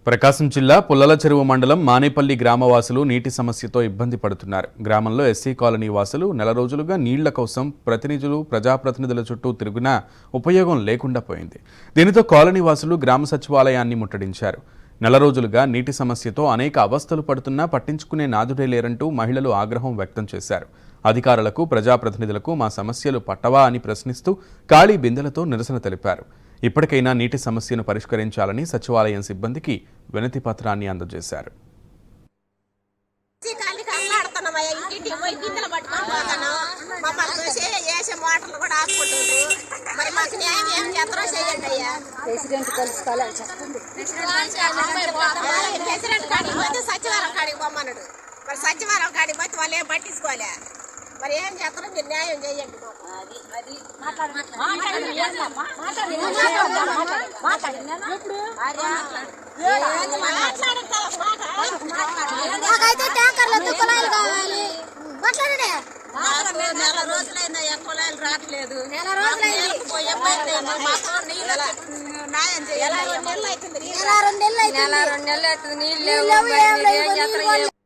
ప్రకాశం జిల్లా పుల్లల చెరువు మండలం మానేపల్లి గ్రామవాసులు నీటి సమస్యతో ఇబ్బంది పడుతున్నారు గ్రామంలో ఎస్సీ కాలనీ వాసులు నెల రోజులుగా నీళ్ల కోసం ప్రతినిధులు ప్రజాప్రతినిధుల చుట్టూ తిరుగునా ఉపయోగం లేకుండా పోయింది దీనితో కాలనీ వాసులు గ్రామ సచివాలయాన్ని ముట్టడించారు నెల రోజులుగా నీటి సమస్యతో అనేక అవస్థలు పడుతున్నా పట్టించుకునే నాదుడే లేరంటూ మహిళలు ఆగ్రహం వ్యక్తం చేశారు అధికారులకు ప్రజాప్రతినిధులకు మా సమస్యలు పట్టవా అని ప్రశ్నిస్తూ ఖాళీ బిందెలతో నిరసన తెలిపారు ఇప్పటికైనా నీటి సమస్యను పరిష్కరించాలని సచివాలయం సిబ్బందికి వినతి పత్రాన్ని అందజేశారు కాళ్ళకి అల్లాడుతున్నామయ్యా ఇంటింటికి పోయి గిన్నెలు పట్టుకొని పోతాను మమ్మల్ని చూసి వేసే మోటార్లు కూడా ఆపుకుంటుండ్రు మరి మాకు న్యాయం ఏం చేస్తారో చేయండి అయ్యా ప్రెసిడెంట్ కలుసుకోవాలని చెప్పండి ప్రెసిడెంట్ కాడికి పోతే సచివాలయం కాడికి పోమన్నాడు మరి సచివాలయం కాడికి పోతే వాళ్ళు ఏం పట్టించుకోలే మరి ఏం చేస్తారో మీరు న్యాయం చేయండి మాకు నాకైతే ట్యాంకర్లు కుళాయిలు కావాలి మాట్లాడండి నెల రోజులైందా కుళాయిలు రావట్లేదు నెల రోజులైంది. నీళ్ళకి పోయే పని లేదు. మాకు నీళ్ళు న్యాయం చేయాలి నెలలు అవుతుంది నెల రెండు నెలలు అయితే నెల రెండు నెలలు అవుతుంది నీళ్ళు నీళ్ళు లేవు లేవు, ఏం మరి లేవు, ఏం చేస్తారు నీళ్ళు ఏం